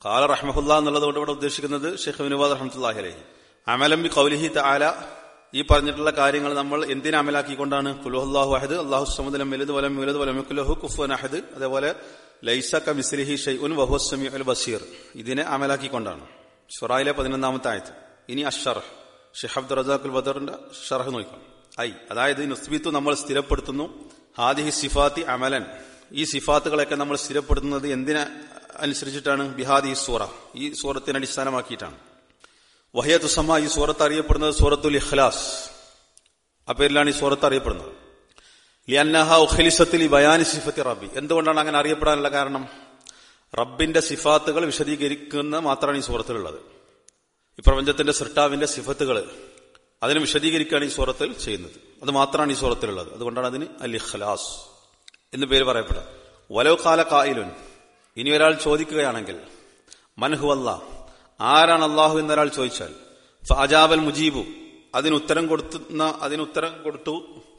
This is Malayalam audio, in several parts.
ഖാല റഹ്മഹുല്ല എന്നുള്ളത് കൊണ്ട് ഇവിടെ ഉദ്ദേശിക്കുന്നത് ഷെയ്ഖ് വിനുവാദ് റഹ്മത്തുല്ലാഹി അലൈഹി അമലംബി കൗലിഹി തആല ഈ പറഞ്ഞിട്ടുള്ള കാര്യങ്ങൾ നമ്മൾ എന്തിനെ അമലാക്കിക്കൊണ്ടാണ് കുലുഹുല്ലാഹു അഹദ് അള്ളാഹു സമദലം വലുത് വലം വലുത് വലമിക്കുലഹു കുഫുൻ അഹദ് അതേപോലെ ലൈസ കമിസ്ലിഹി ഷൈഉൻ വഹു സമി അൽ ബസീർ ഇതിനെ അമലാക്കിക്കൊണ്ടാണ് ഷുറായിലെ പതിനൊന്നാമത്തെ ആയത്ത് ഇനി അഷർ ഷിഹബ്ദ് റസാഖുൽ ബദറിന്റെ ഷർഹ് നോക്കാം ഐ അതായത് നുസ്ബിത്തു നമ്മൾ സ്ഥിരപ്പെടുത്തുന്നു ഹാദിഹി സിഫാത്തി അമലൻ ഈ സിഫാത്തുകളൊക്കെ നമ്മൾ സ്ഥിരപ്പെടുത്തുന്നത് എന്തിനെ അനുസരിച്ചിട്ടാണ് ബിഹാദി ഈ സൂറ ഈ സൂറത്തിനെ അടിസ്ഥാനമാക്കിയിട്ടാണ് വഹയ തുസമ ഈ സൂറത്ത് അറിയപ്പെടുന്നത് സൂറത്തുൽ ഇഖ്ലാസ് ആ പേരിലാണ് ഈ സൂറത്ത് അറിയപ്പെടുന്നത് ലിയന്നഹ ഉഖലിസത്തിൽ ഈ ബയാനി സിഫത്തി റബ്ബി എന്തുകൊണ്ടാണ് അങ്ങനെ അറിയപ്പെടാനുള്ള കാരണം റബ്ബിന്റെ സിഫാത്തുകൾ വിശദീകരിക്കുന്ന മാത്രമാണ് ഈ സൂറത്തിലുള്ളത് ഈ പ്രപഞ്ചത്തിന്റെ സൃഷ്ടാവിന്റെ സിഫത്തുകൾ അതിനെ വിശദീകരിക്കുകയാണ് ഈ സൂറത്തിൽ ചെയ്യുന്നത് അത് മാത്രമാണ് ഈ സൂറത്തിലുള്ളത് അതുകൊണ്ടാണ് അതിന് അൽ ഇഖ്ലാസ് എന്ന് പേര് പറയപ്പെടുക വലോ കാല കായിലുൻ ഇനി ഒരാൾ ചോദിക്കുകയാണെങ്കിൽ മൻഹുവല്ല ആരാണ് അള്ളാഹു എന്നൊരാൾ ചോദിച്ചാൽ ഫാജാബൽ മുജീബു അതിനുത്തരം കൊടുത്തുന്ന അതിനുത്തരം കൊടുത്തു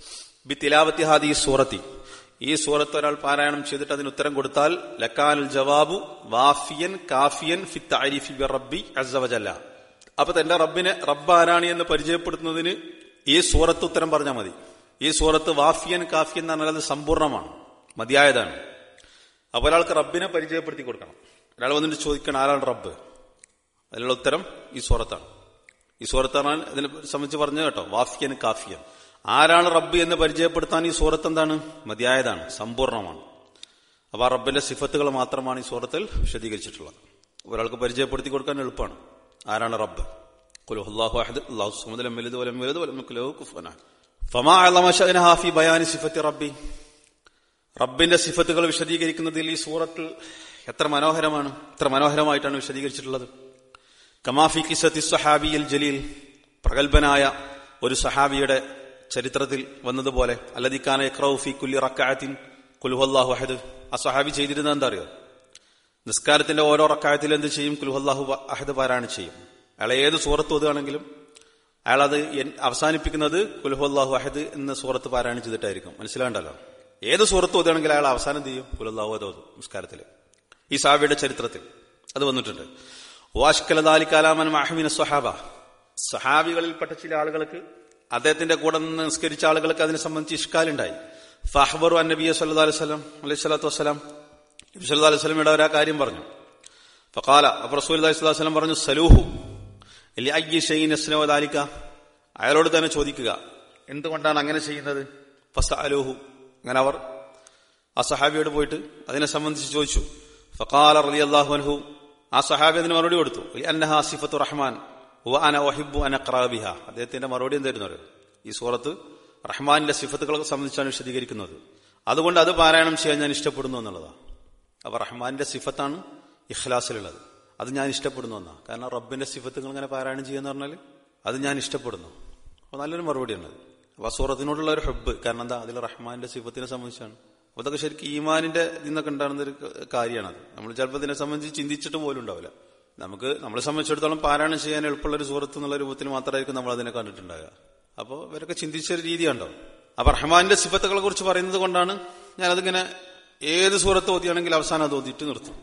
ബി തിലാവത്തി ഹാദി ഈ സൂറത്തി ഈ സൂറത്ത് ഒരാൾ പാരായണം ചെയ്തിട്ട് അതിന് ഉത്തരം കൊടുത്താൽ ലക്കാനുൽ ജവാബു വാഫിയൻ കാഫിയൻ ഫി താരിഫി ബി റബ്ബി അസവജല്ല അപ്പൊ തന്റെ റബ്ബിനെ റബ്ബ് ആരാണ് എന്ന് പരിചയപ്പെടുത്തുന്നതിന് ഈ സൂറത്ത് ഉത്തരം പറഞ്ഞാൽ മതി ഈ സൂറത്ത് വാഫിയൻ കാഫിയൻ എന്ന് പറഞ്ഞാൽ അത് സമ്പൂർണ്ണമാണ് മതിയായതാണ് അപ്പൊ ഒരാൾക്ക് റബ്ബിനെ പരിചയപ്പെടുത്തി കൊടുക്കണം ഒരാൾ വന്നിട്ട് ചോദിക്കണം ആരാണ് റബ്ബ് അതിനുള്ള ഉത്തരം ഈ സൂറത്താണ് ഈ സൂറത്താണ് ഇതിനെ സംബന്ധിച്ച് പറഞ്ഞു കേട്ടോ വാഫിയൻ കാഫിയൻ ആരാണ് റബ്ബ് എന്ന് പരിചയപ്പെടുത്താൻ ഈ സൂറത്ത് എന്താണ് മതിയായതാണ് സമ്പൂർണ്ണമാണ് അപ്പൊ ആ റബ്ബിന്റെ സിഫത്തുകൾ മാത്രമാണ് ഈ സൂറത്തിൽ വിശദീകരിച്ചിട്ടുള്ളത് ഒരാൾക്ക് പരിചയപ്പെടുത്തി കൊടുക്കാൻ എളുപ്പമാണ് ആരാണ് റബ്ബ് ഖുലുഹുല്ലാഹു അഹദ് അല്ലാഹു സമദ് ലം യലിദ് വലം യൂലദ് വലം യകുൽ ലഹു കുഫുവൻ അഹദ് ഫമാ അഅലമ ശഅനഹാ ഫീ ബയാനി സിഫത്തി റബ്ബി റബ്ബിന്റെ സിഫത്തുകൾ വിശദീകരിക്കുന്നതിൽ ഈ സൂറത്തിൽ എത്ര മനോഹരമാണ് എത്ര മനോഹരമായിട്ടാണ് വിശദീകരിച്ചിട്ടുള്ളത് കമാഫി കിസത്തി സഹാബിയിൽ ജലീൽ പ്രഗത്ഭനായ ഒരു സഹാബിയുടെ ചരിത്രത്തിൽ വന്നതുപോലെ അല്ലദിക്കാന യക്രൌഫി കുല്ലി റക്കായത്തിൻ കുലുഹല്ലാഹു അഹദ് ആ സഹാബി ചെയ്തിരുന്നത് എന്താ അറിയോ നിസ്കാരത്തിന്റെ ഓരോ റക്കായത്തിൽ എന്ത് ചെയ്യും കുലുഹല്ലാഹു അഹദ് പാരായണം ചെയ്യും അയാൾ ഏത് സൂറത്ത് ഓതുകയാണെങ്കിലും അയാൾ അത് അവസാനിപ്പിക്കുന്നത് കുലുഹല്ലാഹു അഹദ് എന്ന സൂറത്ത് പാരായണം ചെയ്തിട്ടായിരിക്കും മനസ്സിലാണ്ടല്ലോ ഏത് സൂറത്ത് ഓതുകയാണെങ്കിൽ അയാൾ അവസാനം ചെയ്യും കുലുഹല്ലാഹു അഹദ് ഓതും നിസ്കാരത്തിൽ ഈ സാബിയുടെ ചരിത്രത്തിൽ അത് വന്നിട്ടുണ്ട് വാഷ്കലദാലി കാലാമൻ മഹമിന സ്വഹാബ സഹാബികളിൽപ്പെട്ട ചില ആളുകൾക്ക് അദ്ദേഹത്തിന്റെ കൂടെ നിന്ന് നിസ്കരിച്ച ആളുകൾക്ക് അതിനെ സംബന്ധിച്ച് ഇഷ്കാലുണ്ടായി ഫഹബറു അന്നബിയ സല്ലാ അലൈഹി സ്വലം അലൈഹി സ്വലാത്തു വസ്സലാം നബി സല്ലാ അലൈഹി സ്വലമിയുടെ ഒരാ കാര്യം പറഞ്ഞു ഫക്കാല അപ്പൊ റസൂൽ അലൈഹി സ്വലാഹു വസ്ലം പറഞ്ഞു സലൂഹു ഇല്ല അയ്യ ഷെയ്ൻ അസ്നവദാലിക്ക അയാളോട് തന്നെ ചോദിക്കുക എന്തുകൊണ്ടാണ് അങ്ങനെ ചെയ്യുന്നത് ഫസ അലൂഹു അങ്ങനെ അവർ ആ സഹാബിയോട് പോയിട്ട് അതിനെ സംബന്ധിച്ച് ചോദിച്ചു ഫക്കാല റലി അള്ളാഹു അൻഹു ആ സഹാബി അതിന് മറുപടി കൊടുത്തു അന്നഹ സിഫത്തു റഹ്മാൻ അന ഒഹിബു അന ക്രാബിഹ അദ്ദേഹത്തിന്റെ മറുപടി എന്തായിരുന്നു അറിയോ ഈ സൂറത്ത് റഹ്മാനിന്റെ സിഫത്തുകളെ സംബന്ധിച്ചാണ് വിശദീകരിക്കുന്നത് അതുകൊണ്ട് അത് പാരായണം ചെയ്യാൻ ഞാൻ ഇഷ്ടപ്പെടുന്നു എന്നുള്ളതാണ് അപ്പൊ റഹ്മാന്റെ സിഫത്താണ് ഇഖ്ലാസിലുള്ളത് അത് ഞാൻ ഇഷ്ടപ്പെടുന്നു എന്നാ കാരണം റബ്ബിന്റെ സിഫത്തുകൾ ഇങ്ങനെ പാരായണം ചെയ്യുന്ന പറഞ്ഞാൽ അത് ഞാൻ ഇഷ്ടപ്പെടുന്നു അപ്പൊ നല്ലൊരു മറുപടിയാണ് അപ്പൊ ആ സൂറത്തിനോടുള്ള ഒരു ഹബ്ബ് കാരണം എന്താ അതിൽ റഹ്മാന്റെ സിഫത്തിനെ സംബന്ധിച്ചാണ് അപ്പൊ അതൊക്കെ ശരിക്കും ഈമാനിന്റെ നിന്നൊക്കെ ഉണ്ടാകുന്ന ഒരു കാര്യമാണത് നമ്മൾ ചിലപ്പോൾ ഇതിനെ സംബന്ധിച്ച് ചിന്തിച്ചിട്ട് പോലും ഉണ്ടാവില്ല നമുക്ക് നമ്മളെ സംബന്ധിച്ചിടത്തോളം പാരായണം ചെയ്യാൻ എളുപ്പമുള്ള ഒരു സുഹൃത്ത് എന്നുള്ള രൂപത്തിൽ മാത്രമായിരിക്കും നമ്മൾ അതിനെ കണ്ടിട്ടുണ്ടാകുക അപ്പോൾ ഇവരൊക്കെ ചിന്തിച്ച ഒരു രീതിയുണ്ടോ അപ്പൊ റഹ്മാന്റെ സിഫത്തുകളെ കുറിച്ച് പറയുന്നത് കൊണ്ടാണ് ഞാനതിങ്ങനെ ഏത് സൂറത്ത് ഓതിയാണെങ്കിൽ അവസാനം അത് ഓതിയിട്ട് നിർത്തും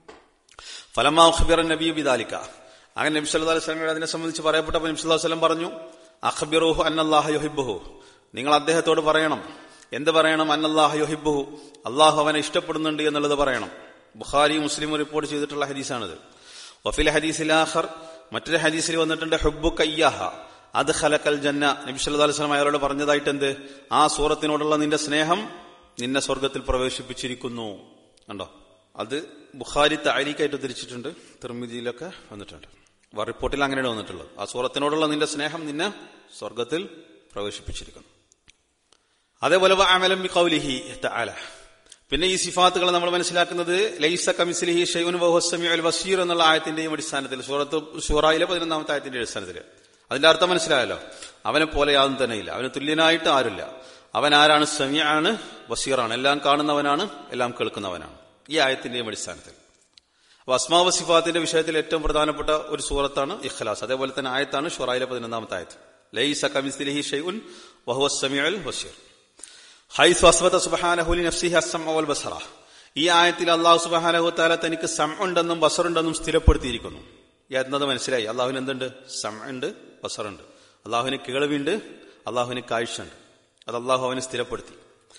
ഫലമാ ഖബിർ നബി ബിദാലിക്ക അങ്ങനെ നബി സല്ലല്ലാഹു അലൈഹി വസല്ലം അതിനെ സംബന്ധിച്ച് പറയപ്പെട്ടപ്പോൾ നബി സല്ലല്ലാഹു അലൈഹി വസല്ലം പറഞ്ഞു അഖ്ബിറുഹു അന്നല്ലാഹ യുഹിബ്ബുഹു നിങ്ങൾ അദ്ദേഹത്തോട് പറയണം എന്ത് പറയണം അന്നല്ലാഹ യുഹിബ്ബുഹു അള്ളാഹു അവനെ ഇഷ്ടപ്പെടുന്നുണ്ട് എന്നുള്ളത് പറയണം ബുഖാരി മുസ്ലിം റിപ്പോർട്ട് ചെയ്തിട്ടുള്ള ഹദീസാണിത് വഫിൽ ഹദീസിൽ ആഖർ മറ്റൊരു ഹദീസിൽ വന്നിട്ടുണ്ട് ഹുബ്ബു കയ്യാഹ അത് ഖലക്കൽ ജന്ന നബി സല്ലല്ലാഹു അലൈഹി വസല്ലം അയാളോട് പറഞ്ഞതായിട്ട് എന്ത് ആ സൂറത്തിനോടുള്ള നിന്റെ സ്നേഹം നിന്നെ സ്വർഗത്തിൽ പ്രവേശിപ്പിച്ചിരിക്കുന്നു കണ്ടോ അത് ബുഖാരി താരീഖായിട്ട് ഉദ്ധരിച്ചിട്ടുണ്ട് തിർമിതിയിലൊക്കെ വന്നിട്ടുണ്ട് റിപ്പോർട്ടിൽ അങ്ങനെയാണ് വന്നിട്ടുള്ളത് ആ സൂറത്തിനോടുള്ള നിന്റെ സ്നേഹം നിന്നെ സ്വർഗത്തിൽ പ്രവേശിപ്പിച്ചിരിക്കുന്നു അതേപോലെ അമലം കൗലിഹി തആല പിന്നെ ഈ സിഫാത്തുകൾ നമ്മൾ മനസ്സിലാക്കുന്നത് ലൈസ കമിസ്ലിഹി ഷെയ്ൻ വഹുസമി അൽ വസീർ എന്നുള്ള ആയത്തിന്റെയും അടിസ്ഥാനത്തിൽ സൂറത്ത് ഷൂറായിലെ പതിനൊന്നാമത്തെ ആയത്തിന്റെ അടിസ്ഥാനത്തിൽ അതിന്റെ അർത്ഥം മനസ്സിലായല്ലോ അവനെ പോലെ യാതൊന്നും തന്നെയില്ല അവന് തുല്യനായിട്ട് ആരുമില്ല അവൻ ആരാണ് സമീആണ് വസീറാണ് എല്ലാം കാണുന്നവനാണ് എല്ലാം കേൾക്കുന്നവനാണ് ഈ ആയത്തിന്റെയും അടിസ്ഥാനത്തിൽ അപ്പൊ അസ്മാവ സിഫാത്തിന്റെ വിഷയത്തിൽ ഏറ്റവും പ്രധാനപ്പെട്ട ഒരു സൂറത്താണ് ഇഖ്ലാസ് അതേപോലെ തന്നെ ആയത്താണ് ഷുറായിലെ പതിനൊന്നാമത്തെ ആയത്ത് ലൈസ കമിസ്ലിഹി ഷെയ്ഉൻ വഹുവ സമീഉൽ വസീർ ഹൈസ് അസ്വത സുബ്ഹാനഹു ലി നഫ്സിഹി അസ്സമ വൽ ബസറ ഈ ആയത്തിൽ അള്ളാഹു സുബാനഹുത്താല തനിക്ക് സം ഉണ്ടെന്നും ബസറുണ്ടെന്നും സ്ഥിരപ്പെടുത്തിയിരിക്കുന്നു എന്നത് മനസ്സിലായി അള്ളാഹുവിന് എന്തുണ്ട് സം ഉണ്ട് ബസറുണ്ട് അള്ളാഹുവിന് കേൾവിണ്ട് അള്ളാഹുവിന് കാഴ്ചയുണ്ട് അത് അള്ളാഹു അവന് സ്ഥിരപ്പെടുത്തി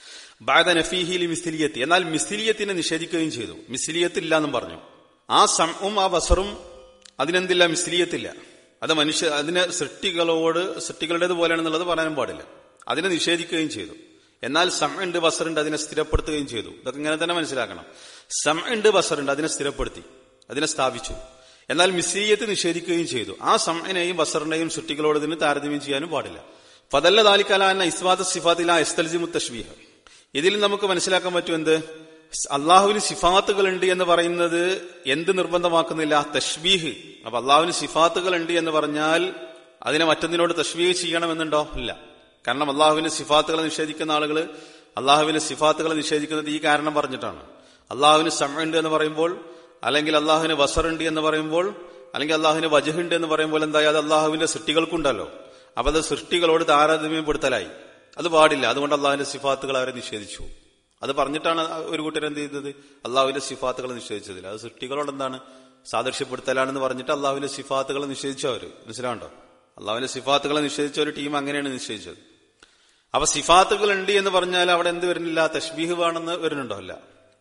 ബാദ നഫീഹിൽ മിസ്ലിയത്തി എന്നാൽ മിസ്ലിയത്തിനെ നിഷേധിക്കുകയും ചെയ്തു മിസ്ലിയത്ത് ഇല്ല എന്നും പറഞ്ഞു ആ സമും ആ ബസറും അതിനെന്തില്ല മിസ്ലിയത്തില്ല അത് മനുഷ്യ അതിന് സൃഷ്ടികളോട് സൃഷ്ടികളുടേത് പോലെയാണെന്നുള്ളത് പറയാനും പാടില്ല അതിനെ നിഷേധിക്കുകയും ചെയ്തു എന്നാൽ സം ഉണ്ട് ബസറുണ്ട് അതിനെ സ്ഥിരപ്പെടുത്തുകയും ചെയ്തു ഇതൊക്കെ ഇങ്ങനെ തന്നെ മനസ്സിലാക്കണം സം ഉണ്ട് ബസറുണ്ട് അതിനെ സ്ഥിരപ്പെടുത്തി അതിനെ സ്ഥാപിച്ചു എന്നാൽ മിസ്ലീയത്ത് നിഷേധിക്കുകയും ചെയ്തു ആ സമ്മിനെയും ബസറിനെയും സൃഷ്ടികളോട് ഇതിന് താരതമ്യം ചെയ്യാനും പാടില്ല ഫതല്ല താലിക്കാലാന്ന ഇസ്വാദ് സിഫാത്തില എസ്തൽജിമു തഷ്ബീഹ് ഇതിൽ നമുക്ക് മനസ്സിലാക്കാൻ പറ്റും എന്ത് അള്ളാഹുവിന് സിഫാത്തുകൾ ഉണ്ട് എന്ന് പറയുന്നത് എന്ത് നിർബന്ധമാക്കുന്നില്ല തഷ്ബീഹ് അപ്പൊ അള്ളാഹുവിന് സിഫാത്തുകൾ ഉണ്ട് എന്ന് പറഞ്ഞാൽ അതിനെ മറ്റൊന്നിനോട് തഷ്ബീഹ് ചെയ്യണമെന്നുണ്ടോ ഇല്ല കാരണം അള്ളാഹുവിന്റെ സിഫാത്തുകളെ നിഷേധിക്കുന്ന ആളുകൾ അള്ളാഹുവിന്റെ സിഫാത്തുകളെ നിഷേധിക്കുന്നത് ഈ കാരണം പറഞ്ഞിട്ടാണ് അള്ളാഹുവിന് സമയുണ്ട് എന്ന് പറയുമ്പോൾ അല്ലെങ്കിൽ അള്ളാഹുവിന് വസറുണ്ട് എന്ന് പറയുമ്പോൾ അല്ലെങ്കിൽ അള്ളാഹുവിന് വജഹുണ്ട് എന്ന് പറയുമ്പോൾ എന്തായാലും അത് അള്ളാഹുവിന്റെ സൃഷ്ടികൾക്കുണ്ടല്ലോ അപ്പൊ അത് സൃഷ്ടികളോട് താരതമ്യപ്പെടുത്തലായി അത് പാടില്ല അതുകൊണ്ട് അള്ളാഹുവിന്റെ സിഫാത്തുകൾ അവരെ നിഷേധിച്ചു അത് പറഞ്ഞിട്ടാണ് ഒരു കൂട്ടർ എന്ത് ചെയ്തത് അള്ളാഹുവിന്റെ സിഫാത്തുകൾ നിഷേധിച്ചതിൽ അത് സൃഷ്ടികളോട് എന്താണ് സാദൃശ്യപ്പെടുത്തലാണെന്ന് പറഞ്ഞിട്ട് അള്ളാഹുവിന്റെ സിഫാത്തുകളെ നിഷേധിച്ചവര് മനസ്സിലാണ്ടോ അള്ളാഹുവിന്റെ സിഫാത്തുകളെ നിഷേധിച്ച ഒരു ടീം അങ്ങനെയാണ് നിശ്ചയിച്ചത് അപ്പൊ സിഫാത്തുകൾ ഉണ്ട് എന്ന് പറഞ്ഞാൽ അവിടെ എന്ത് വരുന്നില്ല തഷ്ബീഹ് വേണമെന്ന് വരുന്നുണ്ടോ അല്ല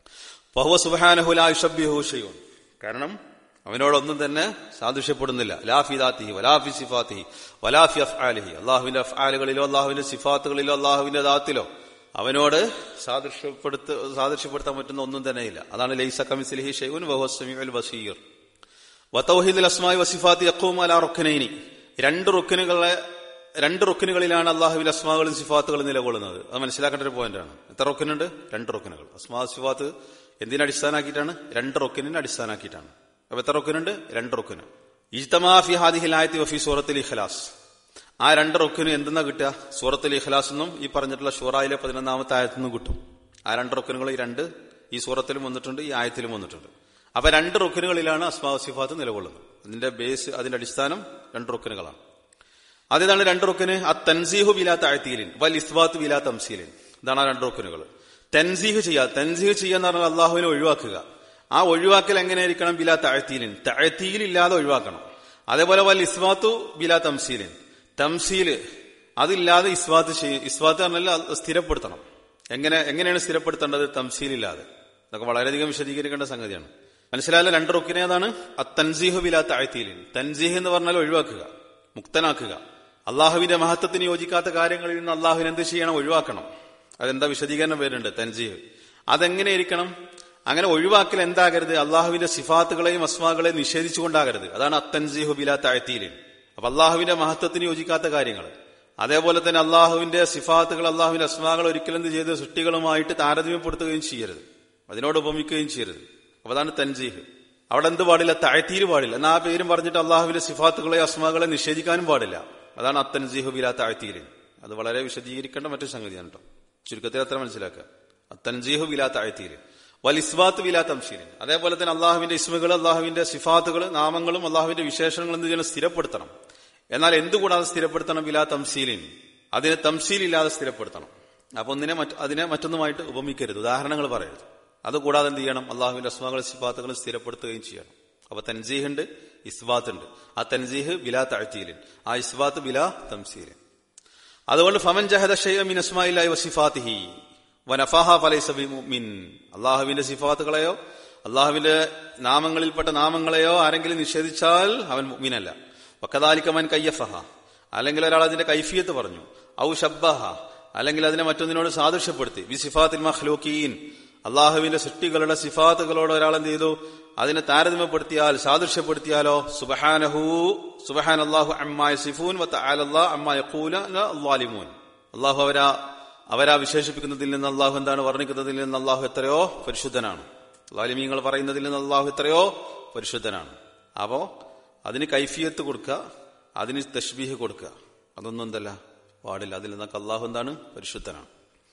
ബഹുവ സുബാനഹുലായുഷബ്യൂഷയും കാരണം അവനോടൊന്നും തന്നെ സാദൃശ്യപ്പെടുന്നില്ല ലാഫി ദാത്തിഹി വലാഫി സിഫാത്തിഹി വലാഫി അഫ്ആലിഹി അള്ളാഹുവിന്റെ അഫ്ആലുകളിലോ അള്ളാഹുവിന്റെ സിഫാത്തുകളിലോ അള്ളാഹുവിന്റെ ദാത്തിലോ അവനോട് സാദൃശ്യപ്പെടുത്ത സാദൃശ്യപ്പെടുത്താൻ പറ്റുന്ന ഒന്നും തന്നെയില്ല അതാണ് ലൈസ കമിസ്ലിഹി ഷെയ്ൻ വഹുൽ ബഷീർ വത്തൗഹീദുൽ അസ്മായി വസിഫാത്തി യഖൂം അലാ റുക്കനൈനി രണ്ട് റുക്കനുകളെ രണ്ട് റുക്കനുകളിലാണ് അള്ളാഹുവിൽ അസ്മാകളും സിഫാത്തുകളും നിലകൊള്ളുന്നത് അത് മനസ്സിലാക്കേണ്ട ഒരു പോയിന്റാണ് എത്ര റുക്കനുണ്ട് രണ്ട് റുക്കനുകൾ അസ്മാ സിഫാത്ത് എന്തിനെ അടിസ്ഥാനാക്കിയിട്ടാണ് രണ്ട് റുക്കനിനെ അടിസ്ഥാനാക്കിയിട്ടാണ് അപ്പൊ എത്ര റുക്കനുണ്ട് രണ്ട് റുക്കന് ഇജ്തമാ ഫി ഹാദിഹിൽ ആയത്തി വഫി സൂറത്തിൽ ഇഖ്ലാസ് ആ രണ്ട് റുക്കന് എന്തെന്നാ കിട്ടുക സൂറത്തുൽ ഇഖ്ലാസ് എന്നും ഈ പറഞ്ഞിട്ടുള്ള ഷൂറായിലെ പതിനൊന്നാമത്തെ ആയത്തിൽ നിന്നും കിട്ടും ആ രണ്ട് റുക്കനുകൾ ഈ രണ്ട് ഈ സൂറത്തിലും വന്നിട്ടുണ്ട് ഈ ആയത്തിലും വന്നിട്ടുണ്ട് അപ്പൊ രണ്ട് റുക്കനുകളിലാണ് അസ്മാ സിഫാത്ത് നിലകൊള്ളുന്നത് അതിന്റെ ബേസ് അതിന്റെ അടിസ്ഥാനം രണ്ട് റുക്കനുകളാണ് അതേതാണ് രണ്ട് റുക്കന് ആ തൻസീഹു ബിലാ താഴ്ത്തീലിൻ വൽ ഇസ്ബാത്ത് ബിലാ തംസീലിൻ ഇതാണ് ആ രണ്ട് റുക്കനുകൾ തൻസീഹ് ചെയ്യുക തൻസീഹ് ചെയ്യുക എന്ന് പറഞ്ഞാൽ അള്ളാഹുവിനെ ഒഴിവാക്കുക ആ ഒഴിവാക്കൽ എങ്ങനെയായിരിക്കണം ബിലാ താഴ്ത്തീലിൻ താഴ്ത്തീൽ ഇല്ലാതെ ഒഴിവാക്കണം അതേപോലെ വൽ ഇസ്ബാത്തു ബിലാ തംസീലിൻ തംസീല് അതില്ലാതെ ഇസ്വാത്ത് ചെയ്യും ഇസ്വാത്ത് പറഞ്ഞാൽ അത് സ്ഥിരപ്പെടുത്തണം എങ്ങനെ എങ്ങനെയാണ് സ്ഥിരപ്പെടുത്തേണ്ടത് തംസീലില്ലാതെ ഇതൊക്കെ വളരെയധികം വിശദീകരിക്കേണ്ട സംഗതിയാണ് മനസ്സിലായാലും രണ്ട് റുക്കിനെ അതാണ് തൻസീഹു ബിലാ താഴ്ത്തീലിൻ തൻസീഹ് എന്ന് പറഞ്ഞാൽ ഒഴിവാക്കുക മുക്തനാക്കുക അള്ളാഹുവിന്റെ മഹത്വത്തിന് യോജിക്കാത്ത കാര്യങ്ങളിൽ നിന്ന് അള്ളാഹുവിന് എന്ത് ചെയ്യണം ഒഴിവാക്കണം അതെന്താ വിശദീകരണം വരുന്നുണ്ട് തൻസീഹ് അതെങ്ങനെ ഇരിക്കണം അങ്ങനെ ഒഴിവാക്കൽ എന്താകരുത് അള്ളാഹുവിന്റെ സിഫാത്തുകളെയും അസ്മാകളെയും നിഷേധിച്ചുകൊണ്ടാകരുത് അതാണ് അത്തൻസീഹു ബിലാ താഴ്ത്തീലിൻ അപ്പൊ അള്ളാഹുവിന്റെ മഹത്വത്തിന് യോജിക്കാത്ത കാര്യങ്ങൾ അതേപോലെ തന്നെ അള്ളാഹുവിന്റെ സിഫാത്തുകൾ അള്ളാഹുവിന്റെ അസ്മാകൾ ഒരിക്കലും എന്ത് ചെയ്ത് സൃഷ്ടികളുമായിട്ട് താരതമ്യപ്പെടുത്തുകയും ചെയ്യരുത് അതിനോട് ഉപമിക്കുകയും ചെയ്യരുത് അപ്പൊ അതാണ് തൻജീഹ് അവിടെ എന്ത് പാടില്ല താഴ്ത്തീര് പാടില്ല എന്നാ ആ പേരും പറഞ്ഞിട്ട് അള്ളാഹുവിന്റെ സിഫാത്തുകളെ അസ്മാകളെ നിഷേധിക്കാനും പാടില്ല അതാണ് അത്തൻജീഹു ബിലാ താഴ്ത്തീര് അത് വളരെ വിശദീകരിക്കേണ്ട മറ്റൊരു സംഗതിയാണ് കേട്ടോ ചുരുക്കത്തിൽ അത്ര മനസ്സിലാക്കുക അത്തൻജീഹു ബിലാ താഴ്ത്തീര് വൽ ഇസ്ബാത്ത് ബിലാ തംഷീലിൻ അതേപോലെ തന്നെ അള്ളാഹുവിന്റെ ഇസ്മുകൾ അള്ളാഹുവിന്റെ സിഫാത്തുകൾ നാമങ്ങളും അള്ളാഹുവിന്റെ വിശേഷങ്ങളും എന്ത് ചെയ്യണം സ്ഥിരപ്പെടുത്തണം എന്നാൽ എന്തുകൂടാതെ സ്ഥിരപ്പെടുത്തണം ബിലാ തംസീലിൻ അതിനെ തംസീലില്ലാതെ സ്ഥിരപ്പെടുത്തണം അപ്പൊ ഒന്നിനെ മറ്റ് അതിനെ മറ്റൊന്നുമായിട്ട് ഉപമിക്കരുത് ഉദാഹരണങ്ങൾ പറയരുത് അതുകൂടാതെ എന്ത് ചെയ്യണം അള്ളാഹുവിന്റെ അസ്മാകളും സിഫാത്തുകളും സ്ഥിരപ്പെടുത്തുകയും ചെയ്യണം അപ്പൊ തൻസീഹ് ഉണ്ട് ഇസ്ബാത്ത് ഉണ്ട് ആ തൻസീഹ് ബിലാ താഴ്ത്തീലിൻ ആ ഇസ്ബാത്ത് ബിലാ തംസീലിൻ അതുകൊണ്ട് ഫമൻ ജഹദ മിൻ അസ്മാഇല്ലാഹി വസിഫാത്തിഹി വനഫാഹ ഫലൈസ ബിമുഅ്മിൻ അള്ളാഹുവിന്റെ സിഫാത്തുകളെയോ അള്ളാഹുവിന്റെ നാമങ്ങളിൽപ്പെട്ട നാമങ്ങളെയോ ആരെങ്കിലും നിഷേധിച്ചാൽ അവൻ മുഅ്മിനല്ല വക്കദാലിക്കമൻ കയ്യഫഹ അല്ലെങ്കിൽ ഒരാൾ അതിന്റെ കൈഫിയത്ത് പറഞ്ഞു ഔ ഷബ്ബഹ അല്ലെങ്കിൽ അതിനെ മറ്റൊന്നിനോട് സാദൃശ്യപ്പെടുത്തി ബി സിഫാത്തിൽ മഖ്ലൂക്കീൻ അള്ളാഹുവിന്റെ സൃഷ്ടികളുടെ സിഫാത്തുകളോട് ഒരാൾ എന്ത് ചെയ്തു അതിനെ താരതമ്യപ്പെടുത്തിയാൽ സാദൃശ്യപ്പെടുത്തിയാലോ സുബഹാനഹു സുബഹാൻ അള്ളാഹു അമ്മായ സിഫൂൻ അമ്മായ അള്ളാലിമൂൻ അള്ളാഹു അവരാ അവരാ വിശേഷിപ്പിക്കുന്നതിൽ നിന്ന് അള്ളാഹു എന്താണ് വർണ്ണിക്കുന്നതിൽ നിന്ന് അള്ളാഹു എത്രയോ പരിശുദ്ധനാണ് ലാലിമീങ്ങൾ പറയുന്നതിൽ നിന്ന് അള്ളാഹു എത്രയോ പരിശുദ്ധനാണ് അപ്പോ അതിന് കൈഫിയത്ത് കൊടുക്കുക അതിന് തഷ്ബീഹ് കൊടുക്കുക അതൊന്നും എന്തല്ല പാടില്ല അതിൽ നിന്നൊക്കെ അള്ളാഹു എന്താണ് പരിശുദ്ധനാണ്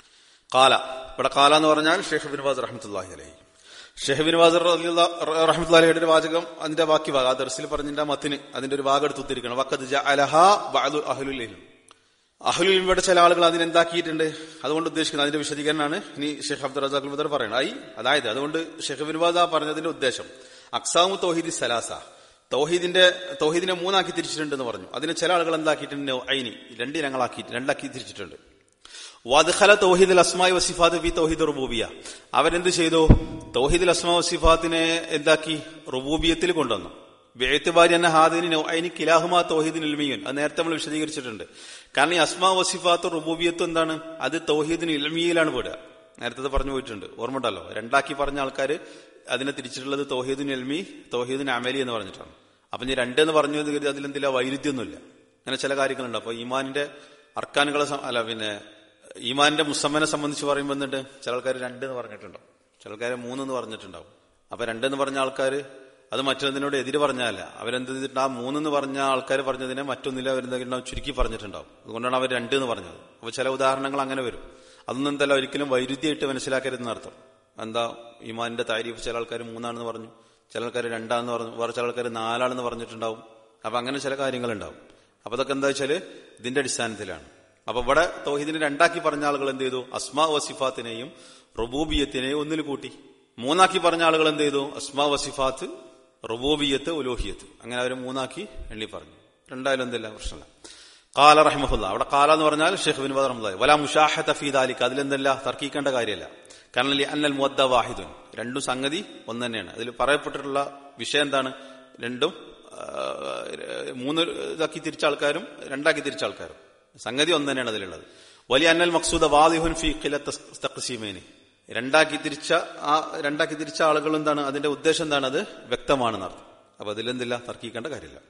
കാല ഇവിടെ കാല എന്ന് പറഞ്ഞാൽ ഷെയ്ഖ് ബിൻവാസ് റഹ്മത്തുല്ലാഹി അലഹി ഷെയ്ഖ് ബിൻവാസ് റഹ്മത്തുല്ലാഹിയുടെ ഒരു വാചകം അതിന്റെ ബാക്കി ഭാഗം ആ ദർസിൽ പറഞ്ഞതിന്റെ മത്തിന് അതിന്റെ ഒരു ഭാഗം എടുത്ത് ഉത്തിരിക്കണം വക്കത് അലഹ ബാദു അഹ്ലുൽ ഇൽം അഹ്ലുലിമയുടെ ചില ആളുകൾ അതിനെന്താക്കിയിട്ടുണ്ട് അതുകൊണ്ട് ഉദ്ദേശിക്കുന്നത് അതിന്റെ വിശദീകരണമാണ് ഇനി ഷെയ്ഖ് അബ്ദുൽ റസാഖ് മുതൽ പറയുന്നത് ഐ അതായത് അതുകൊണ്ട് ഷെയ്ഖ് ബിൻവാദ പറഞ്ഞതിന്റെ ഉദ്ദേശം അക്സാമു തൗഹീദി സലാസ തൗഹീദിന്റെ തൗഹീദിനെ മൂന്നാക്കി തിരിച്ചിട്ടുണ്ടെന്ന് പറഞ്ഞു അതിന് ചില ആളുകൾ എന്താക്കിയിട്ടുണ്ട് ഐനി രണ്ടിനങ്ങളാക്കി രണ്ടാക്കി തിരിച്ചിട്ടുണ്ട് വദ്ഖല തൗഹീദുൽ അസ്മായി വസിഫാത്ത് ഫി തൗഹീദ് റുബൂബിയ അവരെന്ത് ചെയ്തു തൗഹീദുൽ അസ്മാ വസിഫാത്തിനെ എന്താക്കി റുബൂബിയത്തിൽ കൊണ്ടുവന്നു ബേത്തുബാരി എന്ന ഹാദിന് അതിന് കിലാഹുമാ തൗഹീദിൻ ഇൽമിയൻ അത് നേരത്തെ നമ്മൾ വിശദീകരിച്ചിട്ടുണ്ട് കാരണം ഈ അസ്മാ വസിഫാത്ത് റുബൂബിയത്ത് എന്താണ് അത് തൗഹീദിന് ഇൽമിയിലാണ് പെടുക നേരത്തെ പറഞ്ഞു പോയിട്ടുണ്ട് ഓർമ്മ ഉണ്ടല്ലോ രണ്ടാക്കി പറഞ്ഞ ആൾക്കാർ അതിനെ തിരിച്ചിട്ടുള്ളത് തൗഹീദിൻ എൽമി തൗഹീദിൻ അമലി എന്ന് പറഞ്ഞിട്ടാണ് അപ്പൊ ഞാൻ രണ്ടെന്ന് പറഞ്ഞു എന്ന് കരുതി അതിലെന്തില്ല വൈരുദ്ധ്യമൊന്നുമില്ല അങ്ങനെ ചില കാര്യങ്ങളുണ്ട് അപ്പൊ ഈമാനിന്റെ അർക്കാനുകളെ സം- അല്ല പിന്നെ ഈമാനിന്റെ മുസമ്മനെ സംബന്ധിച്ച് പറയുമ്പോൾ എന്നിട്ട് ചില ആൾക്കാർ രണ്ട് എന്ന് പറഞ്ഞിട്ടുണ്ടാവും ചില ആൾക്കാർ മൂന്നെന്ന് പറഞ്ഞിട്ടുണ്ടാവും അപ്പൊ രണ്ടെന്ന് പറഞ്ഞ ആൾക്കാർ അത് മറ്റൊന്നിനോട് എതിര് പറഞ്ഞല്ല അവരെന്ത് ചെയ്തിട്ട് ആ മൂന്നെന്ന് പറഞ്ഞ ആൾക്കാർ പറഞ്ഞതിനെ മറ്റൊന്നില്ല അവരെന്തെങ്കിലും ചുരുക്കി പറഞ്ഞിട്ടുണ്ടാവും അതുകൊണ്ടാണ് അവർ രണ്ട് എന്ന് പറഞ്ഞത് അപ്പൊ ചില ഉദാഹരണങ്ങൾ അങ്ങനെ വരും അതൊന്നും എന്തല്ല ഒരിക്കലും വൈരുദ്ധ്യമായിട്ട് മനസ്സിലാക്കരുതെന്ന് അർത്ഥം എന്താ ഈമാനിന്റെ താരീഫ് ചില ആൾക്കാർ മൂന്നാണെന്ന് പറഞ്ഞു ചില ആൾക്കാർ രണ്ടാണെന്ന് പറഞ്ഞു വേറെ ചില ആൾക്കാർ നാലാണെന്ന് പറഞ്ഞിട്ടുണ്ടാവും അപ്പൊ അങ്ങനെ ചില കാര്യങ്ങളുണ്ടാവും അപ്പൊ അതൊക്കെ എന്താ വെച്ചാല് ഇതിന്റെ അടിസ്ഥാനത്തിലാണ് അപ്പൊ ഇവിടെ തൗഹീദിനെ രണ്ടാക്കി പറഞ്ഞ ആളുകൾ എന്ത് ചെയ്തു അസ്മാ വസിഫാത്തിനെയും റുബൂബിയത്തിനെയും ഒന്നിൽ കൂട്ടി മൂന്നാക്കി പറഞ്ഞ ആളുകൾ എന്ത് ചെയ്തു അസ്മാ വസിഫാത്ത് റുബൂബിയത്ത് ഉലോഹിയത്ത് അങ്ങനെ അവർ മൂന്നാക്കി എണ്ണി പറഞ്ഞു രണ്ടായാലും എന്തില്ല പ്രശ്നമില്ല കാല റഹ്മഹുല്ല അവിടെ കാല എന്ന് പറഞ്ഞാൽ ഷെയ്ഖ് ബിൻ ബദർ റഹ്മത്തുള്ളാഹി വല മുഷാഹത്ത ഫീ ദാലിക അതിലെന്തല്ല തർക്കിക്കേണ്ട കാര്യമല്ല കാരണം ലി അന്നൽ മുദ്ദ വാഹിദുൻ രണ്ടും സംഗതി ഒന്ന് തന്നെയാണ് അതിൽ പറയപ്പെട്ടിട്ടുള്ള വിഷയം എന്താണ് രണ്ടും ആ, മൂന്ന് ഇതാക്കി തിരിച്ച ആൾക്കാരും രണ്ടാക്കി തിരിച്ച ആൾക്കാരും സംഗതി ഒന്ന് തന്നെയാണ് അതിലുള്ളത് വലിയ അന്നൽ മക്സൂദ വാദിഹുൻ ഫി ഖിലത്തഖ്സീമേനി രണ്ടാക്കി തിരിച്ച ആ രണ്ടാക്കി തിരിച്ച ആളുകൾ എന്താണ് അതിന്റെ ഉദ്ദേശം എന്താണ് അത് വ്യക്തമാണെന്ന് അർത്ഥം അപ്പൊ അതിലെന്തില്ല തർക്കിക്കേണ്ട കാര്യമില്ല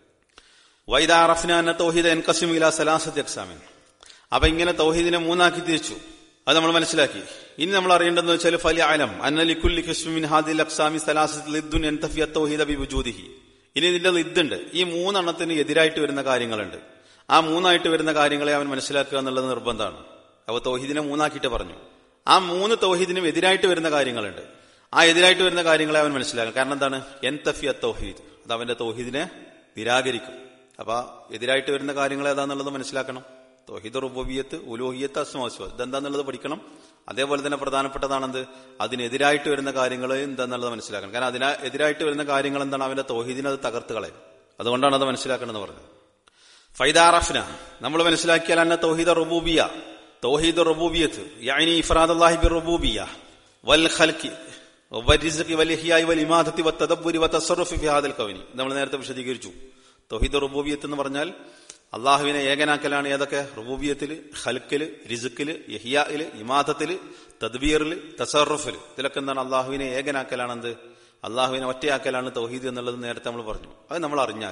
വൈദാറഫ്ന തൗഹീദ് എൻകസിം ഇല സലാസത്തി അക്സാമിൻ അപ്പൊ ഇങ്ങനെ തൗഹീദിനെ മൂന്നാക്കി തിരിച്ചു അത് നമ്മൾ മനസ്സിലാക്കി ഇനി നമ്മൾ അറിയേണ്ടതെന്ന് വെച്ചാൽ ഫലി അലം അന്നലിക്കുല്ലി ഖിസ്മിൻ ഹാദിൽ അക്സാമി സലാസത്തിൽ ലിദ്ദുൻ എൻതഫിയ തൗഹീദ ബി വുജൂദിഹി ഇനി ഇതിന്റെ ലിദ്ദുണ്ട് ഈ മൂന്നെണ്ണത്തിന് എതിരായിട്ട് വരുന്ന കാര്യങ്ങളുണ്ട് ആ മൂന്നായിട്ട് വരുന്ന കാര്യങ്ങളെ അവൻ മനസ്സിലാക്കുക എന്നുള്ളത് നിർബന്ധമാണ് അവ തൗഹീദിനെ മൂന്നാക്കിയിട്ട് പറഞ്ഞു ആ മൂന്ന് തൗഹീദിനും എതിരായിട്ട് വരുന്ന കാര്യങ്ങളുണ്ട് ആ എതിരായിട്ട് വരുന്ന കാര്യങ്ങളെ അവൻ മനസ്സിലാക്കും കാരണം എന്താണ് എൻ തഫിയ തൗഹീദ് അത് അവന്റെ തൗഹീദിനെ നിരാകരിക്കും അപ്പൊ എതിരായിട്ട് വരുന്ന കാര്യങ്ങൾ ഏതാന്നുള്ളത് മനസ്സിലാക്കണം തൗഹീദ് റുബോബിയത്ത് ഉലോഹിയത്ത് അസ്മാസ്വ ഇതെന്താന്നുള്ളത് പഠിക്കണം അതേപോലെ തന്നെ പ്രധാനപ്പെട്ടതാണെന്ത് അതിനെതിരായിട്ട് വരുന്ന കാര്യങ്ങൾ എന്താന്നുള്ളത് മനസ്സിലാക്കണം കാരണം അതിന് എതിരായിട്ട് വരുന്ന കാര്യങ്ങൾ എന്താണ് അവന്റെ തൗഹീദിനെ അത് തകർത്ത് കളയും അതുകൊണ്ടാണ് അത് മനസ്സിലാക്കണമെന്ന് പറഞ്ഞത് ഫൈദാറഫ്ന നമ്മൾ മനസ്സിലാക്കിയാൽ അന്ന തൗഹീദ റുബൂബിയ തൗഹീദ് റുബൂബിയത്ത് യാനി ഇഫ്രാദ് അല്ലാഹി ബിർ റുബൂബിയ വൽ ഖൽഖി വരിസ്ഖി വൽ ഇഹ്യായി വൽ ഇമാദത്തി വത്തദബ്ബുരി വതസറുഫി ഫി ഹാദൽ കൗനി നമ്മൾ നേരത്തെ വിശദീകരിച്ചു തൗഹീദ് റുബൂബിയത്ത് എന്ന് പറഞ്ഞാൽ അള്ളാഹുവിനെ ഏകനാക്കലാണ് ഏതൊക്കെ റുബൂബിയത്തില് ഖൽക്കില് റിസുക്കില് യഹിയായില് ഇമാദത്തില് തദ്ബീറില് തസറുഫില് ഇതിലൊക്കെ എന്താണ് അള്ളാഹുവിനെ ഏകനാക്കലാണെന്ത് അള്ളാഹുവിനെ ഒറ്റയാക്കലാണ് തൗഹീദ് എന്നുള്ളത് നേരത്തെ നമ്മൾ പറഞ്ഞു അത് നമ്മൾ അറിഞ്ഞാൽ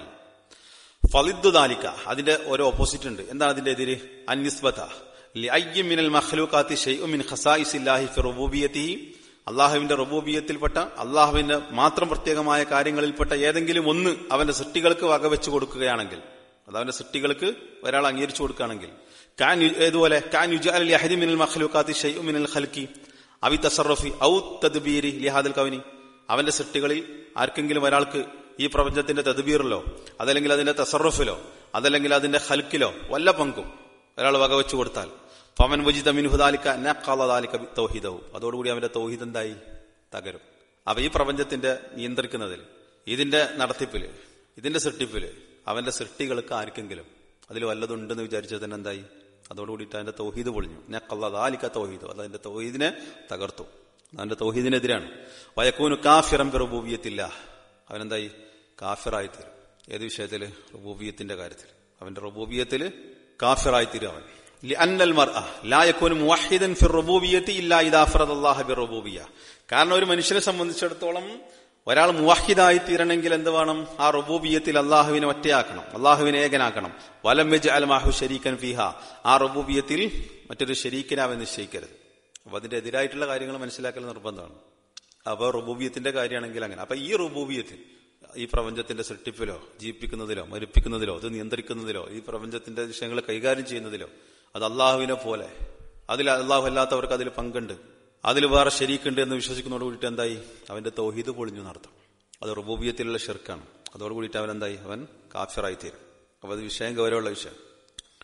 ഫലിദ് ദാലിക്ക അതിന്റെ ഒരു ഓപ്പോസിറ്റ് ഉണ്ട് എന്താണ് അതിന്റെ എതിര് അന്യസ്ബത മിനൽ മഖ്ലൂഖാത്തി ഷൈഉ മിൻ ഖസായിസില്ലാഹി ഫി റുബൂബിയത്തിഹി അള്ളാഹുവിന്റെ റുബൂബിയത്തിൽപ്പെട്ട അള്ളാഹുവിന്റെ മാത്രം പ്രത്യേകമായ കാര്യങ്ങളിൽപ്പെട്ട ഏതെങ്കിലും ഒന്ന് അവന്റെ സൃഷ്ടികൾക്ക് വകവെച്ചു കൊടുക്കുകയാണെങ്കിൽ അത് അവന്റെ സൃഷ്ടികൾക്ക് ഒരാൾ അംഗീകരിച്ചു കൊടുക്കുകയാണെങ്കിൽ കാൻ യു- ഏതുപോലെ കാൻ യുജഅൽ ലിഅഹദി മിനൽ മഖ്ലൂഖാത്തി ഷൈഉ മിനൽ ഖൽഖി അവി തസറഫി ഔ തദ്ബീരി ലിഹാദൽ കൗനി അവന്റെ സൃഷ്ടികളിൽ ആർക്കെങ്കിലും ഒരാൾക്ക് ഈ പ്രപഞ്ചത്തിന്റെ തദ്ബീറിലോ അതല്ലെങ്കിൽ അതിന്റെ തസറുഫിലോ അതല്ലെങ്കിൽ അതിന്റെ ഹൽക്കിലോ വല്ല പങ്കും ഒരാൾ വകവെച്ചു കൊടുത്താൽ ഫമൻ വജിത മിൻഹുദാലിക്ക നഖാലിക്ക തൗഹീദവും അതോടുകൂടി അവന്റെ തൗഹീദ് എന്തായി തകരും അപ്പൊ ഈ പ്രപഞ്ചത്തിന്റെ നിയന്ത്രിക്കുന്നതിൽ ഇതിന്റെ നടത്തിപ്പില് ഇതിന്റെ സൃഷ്ടിപ്പില് അവന്റെ സൃഷ്ടികൾക്ക് ആർക്കെങ്കിലും അതിൽ വല്ലതുണ്ടെന്ന് വിചാരിച്ചത് തന്നെ എന്തായി അതോടുകൂടിയിട്ട് അതിന്റെ തൗഹീദ് പൊളിഞ്ഞു നഖാലിക്ക തൗഹീദ് അത് അതിന്റെ തൗഹീദിനെ തകർത്തു അവന്റെ തൗഹീദിനെതിരാണ് വയക്കൂന് കാഫിറം റബൂബിയത്തില്ല അവനെന്തായി കാഫിറായി തീരും ഏത് വിഷയത്തില് റബൂബിയത്തിന്റെ കാര്യത്തിൽ അവന്റെ റബൂബിയത്തില് കാഫിറായി തീരും അവൻ لأن المرأة لا يكون موحدا في الربوبية إلا إذا أفرد الله بالربوبية കാരണം ഒരു മനുഷ്യനെ സംബന്ധിച്ചിടത്തോളം ഒരാൾ മുവാഹിദായി തീരണമെങ്കിൽ എന്ത് വേണം ആ റുബൂബിയത്തിൽ അള്ളാഹുവിനെ ഒറ്റയാക്കണം അള്ളാഹുവിനെ ഏകനാക്കണം വലം വെജ് അൽമാഹു ഷരീക്കൻ ഫിഹ ആ റുബൂബിയത്തിൽ മറ്റൊരു ഷരീക്കിനെ അവൻ നിശ്ചയിക്കരുത് അപ്പൊ അതിന്റെ എതിരായിട്ടുള്ള കാര്യങ്ങൾ മനസ്സിലാക്കൽ നിർബന്ധമാണ് അപ്പൊ റുബൂബിയത്തിന്റെ കാര്യമാണെങ്കിൽ അങ്ങനെ അപ്പൊ ഈ റുബൂബിയത്തിൽ ഈ പ്രപഞ്ചത്തിന്റെ സൃഷ്ടിപ്പിലോ ജീവിപ്പിക്കുന്നതിലോ മരിപ്പിക്കുന്നതിലോ അത് നിയന്ത്രിക്കുന്നതിലോ ഈ പ്രപഞ്ചത്തിന്റെ വിഷയങ്ങൾ കൈകാര്യം ചെയ്യുന്നതിലോ അത് അള്ളാഹുവിനെ പോലെ അതിൽ അള്ളാഹു അല്ലാത്തവർക്ക് അതിൽ പങ്കുണ്ട് അതിൽ വേറെ ശരീക്കുണ്ട് എന്ന് വിശ്വസിക്കുന്നതോട് കൂടിയിട്ട് എന്തായി അവന്റെ തൗഹീദ് പൊളിഞ്ഞു നടത്തും അത് റുബൂബിയത്തിലുള്ള ഷെർക്കാണ് അതോട് കൂടിയിട്ട് അവൻ എന്തായി അവൻ കാഫിറായി തീരും അപ്പൊ അത് വിഷയം ഗൗരവമുള്ള വിഷയം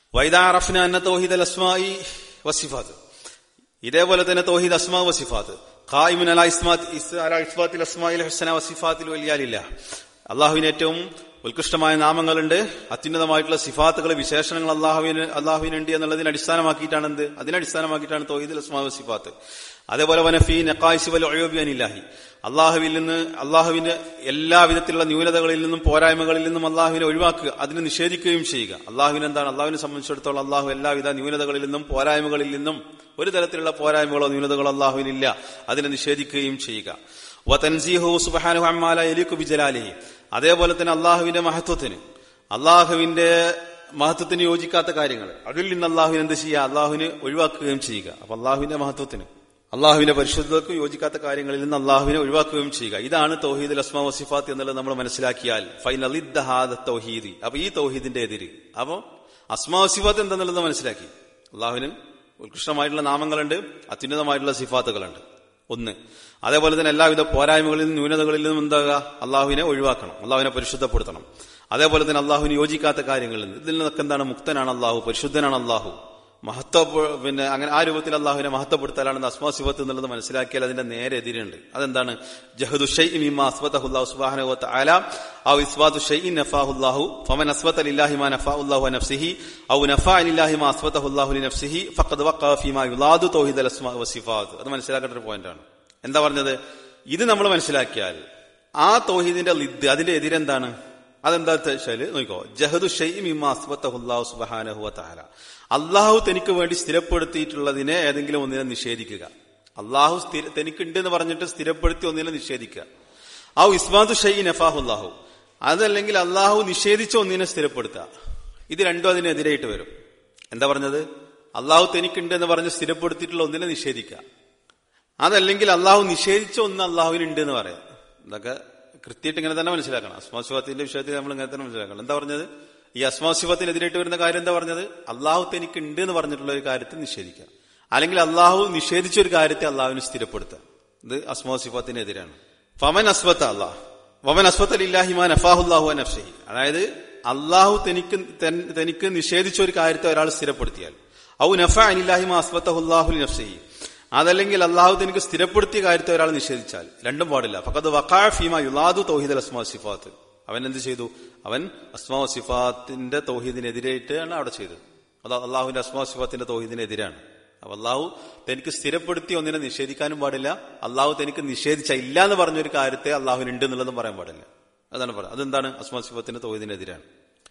വൈദാറഫ്ന അന്ന തൗഹീദ് അൽ അസ്മായി വസിഫാത്ത് ഇതേപോലെ തന്നെ തൗഹീദ് അസ്മാ വസിഫാത്ത് ഖായിമുൻ അല ഇസ്മാത്ത് അല ഇസ്മാത്തിൽ അസ്മായിൽ ഹുസന വസിഫാത്തിൽ വലിയാലില്ല അള്ളാഹുവിന് ഏറ്റവും ഉത്കൃഷ്ടമായ നാമങ്ങളുണ്ട് അത്യുന്നതമായിട്ടുള്ള സിഫാത്തുകൾ വിശേഷണങ്ങൾ അള്ളാഹുവിന് അള്ളാഹുവിനുണ്ട് എന്നുള്ളതിനെ അടിസ്ഥാനമാക്കിയിട്ടാണ് എന്ത് അതിനടിസ്ഥാനമാക്കിയിട്ടാണ് തൗഹീദ് അസ്മാ വസിഫാത്ത് അതേപോലെ വനഫീ നക്കായിസി വൽ ഒയോബിയാനില്ലാഹി അള്ളാഹുവിൽ നിന്ന് അള്ളാഹുവിന്റെ എല്ലാ വിധത്തിലുള്ള ന്യൂനതകളിൽ നിന്നും പോരായ്മകളിൽ നിന്നും അള്ളാഹുവിനെ ഒഴിവാക്കുക അതിനെ നിഷേധിക്കുകയും ചെയ്യുക അള്ളാഹുവിന് എന്താണ് അള്ളാഹുവിനെ സംബന്ധിച്ചിടത്തോളം അള്ളാഹു എല്ലാവിധ ന്യൂനതകളിൽ നിന്നും പോരായ്മകളിൽ നിന്നും ഒരു തരത്തിലുള്ള പോരായ്മകളോ ന്യൂനതകളോ അള്ളാഹുവിനില്ല അതിനെ നിഷേധിക്കുകയും ചെയ്യുക വതൻസീഹു സുബ്ഹാനഹു അമ്മാല യലീഖു ബിജലാലിഹി അതേപോലെ തന്നെ അള്ളാഹുവിന്റെ മഹത്വത്തിന് അള്ളാഹുവിന്റെ മഹത്വത്തിന് യോജിക്കാത്ത കാര്യങ്ങൾ അതിൽ നിന്ന് അള്ളാഹുവിന് എന്ത് ചെയ്യുക അള്ളാഹുവിന് ഒഴിവാക്കുകയും ചെയ്യുക അപ്പൊ അള്ളാഹുവിന്റെ മഹത്വത്തിന് അള്ളാഹുവിന്റെ പരിശുദ്ധതക്കും യോജിക്കാത്ത കാര്യങ്ങളിൽ നിന്ന് അള്ളാഹുവിനെ ഒഴിവാക്കുകയും ചെയ്യുക ഇതാണ് തൗഹീദ് അസ്മാ വസിഫാത്ത് എന്നുള്ളത് നമ്മൾ മനസ്സിലാക്കിയാൽ ഫൈനലിദ്ദഹാദ തൗഹീദി അപ്പൊ ഈ തൗഹീദിന്റെ എതിര് അപ്പൊ അസ്മാ വസിഫാത്ത് എന്താണെന്നുള്ളത് മനസ്സിലാക്കി അള്ളാഹുവിന് ഉത്കൃഷ്ടമായിട്ടുള്ള നാമങ്ങളുണ്ട് അത്യുന്നതമായിട്ടുള്ള സിഫാത്തുകളുണ്ട് ഒന്ന് അതേപോലെ തന്നെ എല്ലാവിധ പോരായ്മകളിൽ നിന്നും ന്യൂനതകളിൽ നിന്നും എന്താകുക അള്ളാഹുവിനെ ഒഴിവാക്കണം അള്ളാഹുവിനെ പരിശുദ്ധപ്പെടുത്തണം അതേപോലെ തന്നെ അള്ളാഹുവിന് യോജിക്കാത്ത കാര്യങ്ങളിൽ നിന്ന് ഇതിൽ നിന്നൊക്കെ എന്താണ് മുക്തനാണ് അള്ളാഹു പരിശുദ്ധനാണ് അള്ളാഹു മഹത്വ പിന്നെ അങ്ങനെ ആ രൂപത്തിൽ അള്ളാഹുവിനെ മഹത്വപ്പെടുത്തലാണ് അസ്മാ സിഫത്ത് എന്നുള്ളത് മനസ്സിലാക്കിയാൽ അതിന്റെ നേരെ എതിരുണ്ട് അതെന്താണ് ജഹദു ഷൈഇ അസ്വത്തഹുല്ലാഹു സുബ്ഹാനഹു വതആല ഔ ഇസ്വാതു ഷൈഇൻ നഫാഹുല്ലാഹു ഫമൻ അസ്വത ലില്ലാഹി മാ നഫാഹുല്ലാഹു നഫ്സിഹി ഔ നഫാ ലില്ലാഹി മാ അസ്വതഹുല്ലാഹു ലിനഫ്സിഹി ഫഖദ് വഖഅ ഫീമാ യുലാദു തൗഹീദൽ അസ്മാ വസിഫാത്ത് അത് മനസ്സിലാക്കേണ്ട ഒരു പോയിന്റാണ് എന്താ പറഞ്ഞത് ഇത് നമ്മൾ മനസ്സിലാക്കിയാൽ ആ തൗഹീദിന്റെ ലിദ് അതിന്റെ എതിരെന്താണ് അതെന്താ വെച്ചാല് നോക്കോ ജഹദു ഷെയ്മിമാസ്വത്തഹുല്ലാഹു സുബഹാനഹു വതആല അള്ളാഹു തനിക്ക് വേണ്ടി സ്ഥിരപ്പെടുത്തിയിട്ടുള്ളതിനെ ഏതെങ്കിലും ഒന്നിനെ നിഷേധിക്കുക അള്ളാഹു സ്ഥിര തനിക്കുണ്ട് എന്ന് പറഞ്ഞിട്ട് സ്ഥിരപ്പെടുത്തി ഒന്നിനെ നിഷേധിക്കുക ആ ഇസ്മാദു ഷെയ് നഫാഹുല്ലാഹു അതല്ലെങ്കിൽ അള്ളാഹു നിഷേധിച്ച ഒന്നിനെ സ്ഥിരപ്പെടുത്തുക ഇത് രണ്ടും അതിനെതിരായിട്ട് വരും എന്താ പറഞ്ഞത് അള്ളാഹു തനിക്കുണ്ട് എന്ന് പറഞ്ഞ് സ്ഥിരപ്പെടുത്തിയിട്ടുള്ള ഒന്നിനെ നിഷേധിക്കുക അതല്ലെങ്കിൽ അള്ളാഹു നിഷേധിച്ച ഒന്ന് അള്ളാഹുവിനുണ്ട് എന്ന് പറയാം ഇതൊക്കെ കൃത്യമായിട്ട് ഇങ്ങനെ തന്നെ മനസ്സിലാക്കണം അസ്മാസിഫത്തിന്റെ വിഷയത്തിൽ നമ്മൾ ഇങ്ങനെ തന്നെ മനസ്സിലാക്കണം എന്താ പറഞ്ഞത് ഈ അസ്മാസിഫത്തിനെതിരായിട്ട് വരുന്ന കാര്യം എന്താ പറഞ്ഞത് അള്ളാഹു തനിക്ക് ഉണ്ട് എന്ന് പറഞ്ഞിട്ടുള്ള ഒരു കാര്യത്തെ നിഷേധിക്കുക അല്ലെങ്കിൽ അള്ളാഹു നിഷേധിച്ച ഒരു കാര്യത്തെ അള്ളാഹുവിന് സ്ഥിരപ്പെടുത്തുക ഇത് അസ്മാസിഫത്തിനെതിരാണ് ഫമൻ അസ്വത്ത അള്ളാഹ് വമൻ അസ്വത്ത് അലില്ലാഹിമാൻ അഫാഹുല്ലാഹു നഫ്സഹി അതായത് അള്ളാഹു തനിക്ക് തനിക്ക് നിഷേധിച്ച ഒരു കാര്യത്തെ ഒരാൾ സ്ഥിരപ്പെടുത്തിയാൽ ഔ നഫ അനില്ലാഹിമ അസ്വത്തഹുല്ലാഹു നഫ്സഹി അതല്ലെങ്കിൽ അള്ളാഹു തനിക്ക് സ്ഥിരപ്പെടുത്തിയ കാര്യത്തെ ഒരാൾ നിഷേധിച്ചാൽ രണ്ടും പാടില്ല ഫക്കത് വക്കാ ഫീമ യുലാദു തൗഹീദ് അസ്മാ സിഫാത്ത് അവൻ എന്ത് ചെയ്തു അവൻ അസ്മാ സിഫാത്തിന്റെ തൗഹീദിനെതിരായിട്ടാണ് അവിടെ ചെയ്തത് അത് അള്ളാഹുവിന്റെ അസ്മാ സിഫാത്തിന്റെ തൗഹീദിനെതിരാണ് അപ്പൊ അള്ളാഹു തനിക്ക് സ്ഥിരപ്പെടുത്തി ഒന്നിനെ നിഷേധിക്കാനും പാടില്ല അള്ളാഹു തനിക്ക് നിഷേധിച്ച ഇല്ല എന്ന് പറഞ്ഞൊരു കാര്യത്തെ അള്ളാഹുവിന് ഉണ്ട് എന്നുള്ളതും പറയാൻ പാടില്ല അതാണ് പറയുന്നത് അതെന്താണ് അസ്മാ സിഫത്തിന്റെ തൗഹീദിനെതിരാണ്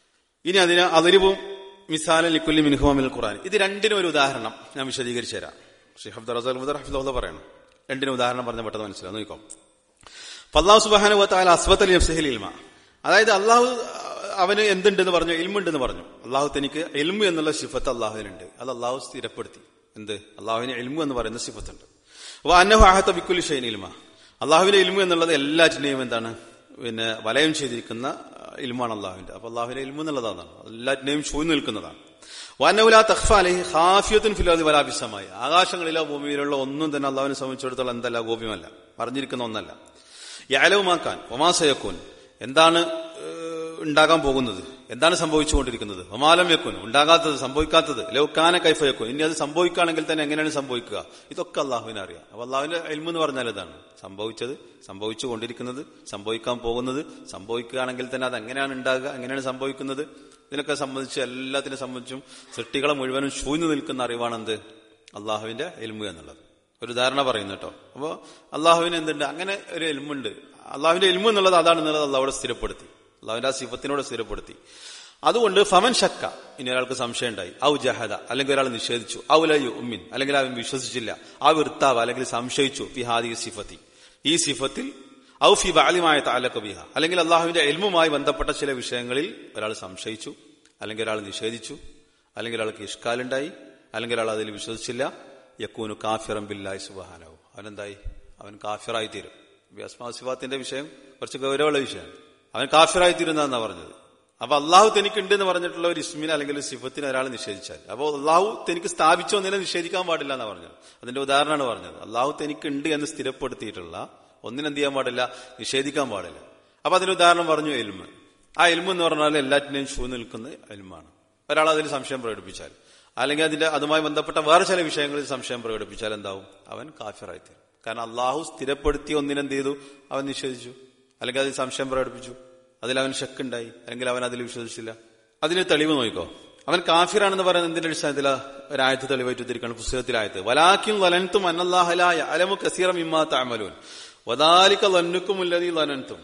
ഇനി അതിന് അതിരിവും മിസാല ലിക്കുല്ലി മിൻഹുമിൽ ഖുറാൻ ഇത് രണ്ടിനും ഒരു ഉദാഹരണം ഞാൻ വിശദീകരിച്ചു തരാം ഷെയ്ഖ് അബ്ദുൽ റസാൽ മുദർ ഹഫിദുള്ള പറയണം രണ്ടിനും ഉദാഹരണം പറഞ്ഞ പെട്ടെന്ന് മനസ്സിലാവും നോക്കാം അള്ളാഹു സുബാന വത്താല അസ്വത്ത് അലി നഫ്സഹിൽ ഇൽമ അതായത് അള്ളാഹു അവന് എന്തുണ്ടെന്ന് പറഞ്ഞു ഇൽമുണ്ടെന്ന് പറഞ്ഞു അള്ളാഹു തനിക്ക് എൽമു എന്നുള്ള സിഫത്ത് അള്ളാഹുവിനുണ്ട് അത് അള്ളാഹു സ്ഥിരപ്പെടുത്തി എന്ത് അള്ളാഹുവിന് എൽമു എന്ന് പറയുന്ന സിഫത്തുണ്ട് അപ്പൊ അന്നഹു ആഹത്ത ബിക്കുലി ഷൈൻ ഇൽമ അള്ളാഹുവിന്റെ ഇൽമു എന്നുള്ളത് എല്ലാറ്റിനെയും എന്താണ് പിന്നെ വലയം ചെയ്തിരിക്കുന്ന ഇൽമാണ് അള്ളാഹുവിന്റെ അപ്പൊ അള്ളാഹുവിന്റെ ഇൽമു എന്നുള്ളതാണ് എല്ലാറ്റിനെയും ചൂഴ്ന്നു നിൽക്കുന്നതാണ് വനവുല തഖ്ഫ അലൈഹി ഖാഫിയത്തുൻ ഫിലാദി വലാബിസമായി ആകാശങ്ങളിലോ ഭൂമിയിലുള്ള ഒന്നും തന്നെ അള്ളാഹുവിനെ സംബന്ധിച്ചിടത്തോളം എന്തല്ല ഗോപ്യമല്ല പറഞ്ഞിരിക്കുന്ന ഒന്നല്ല യാലവുമാക്കാൻ ഒമാസയക്കൂൻ എന്താണ് ഉണ്ടാകാൻ പോകുന്നത് എന്താണ് സംഭവിച്ചുകൊണ്ടിരിക്കുന്നത് ഒമാലം വെക്കും ഉണ്ടാകാത്തത് സംഭവിക്കാത്തത് ലൗക്കാന കൈഫയക്കും ഇനി അത് സംഭവിക്കുകയാണെങ്കിൽ തന്നെ എങ്ങനെയാണ് സംഭവിക്കുക ഇതൊക്കെ അള്ളാഹുവിനെ അറിയാം അപ്പൊ അള്ളാഹുവിന്റെ എൽമു എന്ന് പറഞ്ഞാൽ ഇതാണ് സംഭവിച്ചത് സംഭവിച്ചുകൊണ്ടിരിക്കുന്നത് സംഭവിക്കാൻ പോകുന്നത് സംഭവിക്കുകയാണെങ്കിൽ തന്നെ അത് എങ്ങനെയാണ് ഉണ്ടാകുക എങ്ങനെയാണ് സംഭവിക്കുന്നത് ഇതിനൊക്കെ സംബന്ധിച്ച് എല്ലാത്തിനെ സംബന്ധിച്ചും സൃഷ്ടികളെ മുഴുവനും ശൂന്യ നിൽക്കുന്ന അറിവാണെന്ത് അള്ളാഹുവിന്റെ എൽമു എന്നുള്ളത് ഒരു ധാരണ പറയുന്നു കേട്ടോ അപ്പോ അള്ളാഹുവിന് എന്തുണ്ട് അങ്ങനെ ഒരു എൽമുണ്ട് അള്ളാഹുവിന്റെ എൽമു എന്നുള്ളത് അതാണെന്നുള്ളത് അള്ളാഹുടെ സ്ഥിരപ്പെടുത്തി അള്ളാഹുവിന്റെ ആ സിഫത്തിനോട് സ്ഥിരപ്പെടുത്തി അതുകൊണ്ട് ഫമൻ ഷക്ക ഇനി ഒരാൾക്ക് സംശയം ഉണ്ടായി ഔ ജഹദ അല്ലെങ്കിൽ ഒരാൾ നിഷേധിച്ചു ഔ ലയു ഉമ്മിൻ അല്ലെങ്കിൽ അവൻ വിശ്വസിച്ചില്ല ആ വിർത്താവ് അല്ലെങ്കിൽ സംശയിച്ചു ഫി ഹാദി സിഫത്തി ഈ സിഫത്തിൽ ഔ ഫി ബാലിമായ താലക്ക ബിഹ അല്ലെങ്കിൽ അള്ളാഹുവിന്റെ എൽമുമായി ബന്ധപ്പെട്ട ചില വിഷയങ്ങളിൽ ഒരാൾ സംശയിച്ചു അല്ലെങ്കിൽ ഒരാൾ നിഷേധിച്ചു അല്ലെങ്കിൽ ഒരാൾക്ക് ഇഷ്കാലുണ്ടായി അല്ലെങ്കിൽ ഒരാൾ അതിൽ വിശ്വസിച്ചില്ല യക്കൂനു കാഫിറം ബില്ലായി സുബഹാനവും അവനെന്തായി അവൻ കാഫിറായി തീരും അസ്മാസിഫാത്തിന്റെ വിഷയം കുറച്ച് ഗൗരവമുള്ള വിഷയമാണ് അവൻ കാഫിറായി തീരുന്നതെന്നാ പറഞ്ഞത് അപ്പൊ അള്ളാഹു തനിക്കുണ്ട് എന്ന് പറഞ്ഞിട്ടുള്ള ഒരു ഇസ്മിന് അല്ലെങ്കിൽ ഒരു സിഫത്തിന് ഒരാൾ നിഷേധിച്ചാൽ അപ്പോൾ അള്ളാഹു തനിക്ക് സ്ഥാപിച്ചോ നില നിഷേധിക്കാൻ പാടില്ല എന്നാ പറഞ്ഞത് അതിന്റെ ഉദാഹരണമാണ് പറഞ്ഞത് അള്ളാഹു തനിക്കുണ്ട് എന്ന് സ്ഥിരപ്പെടുത്തിയിട്ടുള്ള ഒന്നിനെന്ത് ചെയ്യാൻ പാടില്ല നിഷേധിക്കാൻ പാടില്ല അപ്പൊ അതിന്റെ ഉദാഹരണം പറഞ്ഞു എൽമ് ആ എൽമ് എന്ന് പറഞ്ഞാൽ എല്ലാറ്റിനെയും ഷൂ നിൽക്കുന്ന എൽമാണ് ഒരാൾ അതിൽ സംശയം പ്രകടിപ്പിച്ചാൽ അല്ലെങ്കിൽ അതിന്റെ അതുമായി ബന്ധപ്പെട്ട വേറെ ചില വിഷയങ്ങളിൽ സംശയം പ്രകടിപ്പിച്ചാൽ എന്താവും അവൻ കാഫിറായിത്തീരും കാരണം അള്ളാഹു സ്ഥിരപ്പെടുത്തിയ ഒന്നിനെന്ത് ചെയ്തു അവൻ നിഷേധിച്ചു അല്ലെങ്കിൽ അതിൽ സംശയം പ്രകടിപ്പിച്ചു അതിൽ അവൻ ഷക്കുണ്ടായി അല്ലെങ്കിൽ അവൻ അതിൽ വിശ്വസിച്ചില്ല അതിന് തെളിവ് നോക്കിക്കോ അവൻ കാഫിറാണെന്ന് പറയുന്നത് എന്തിന്റെ അടിസ്ഥാനത്തില ഒരായത്ത് തെളിവായിട്ട് ഉദ്ധരിക്കണം പുസ്തകത്തിലായത്ത് വലാക്കിൻ വലൻത്തും അന്നല്ലാഹലായ അലമു കസീറം ഇമ്മാ താമലൂൻ വദാലിക്ക ലന്നുക്കും ഉല്ലതി ലനൻതും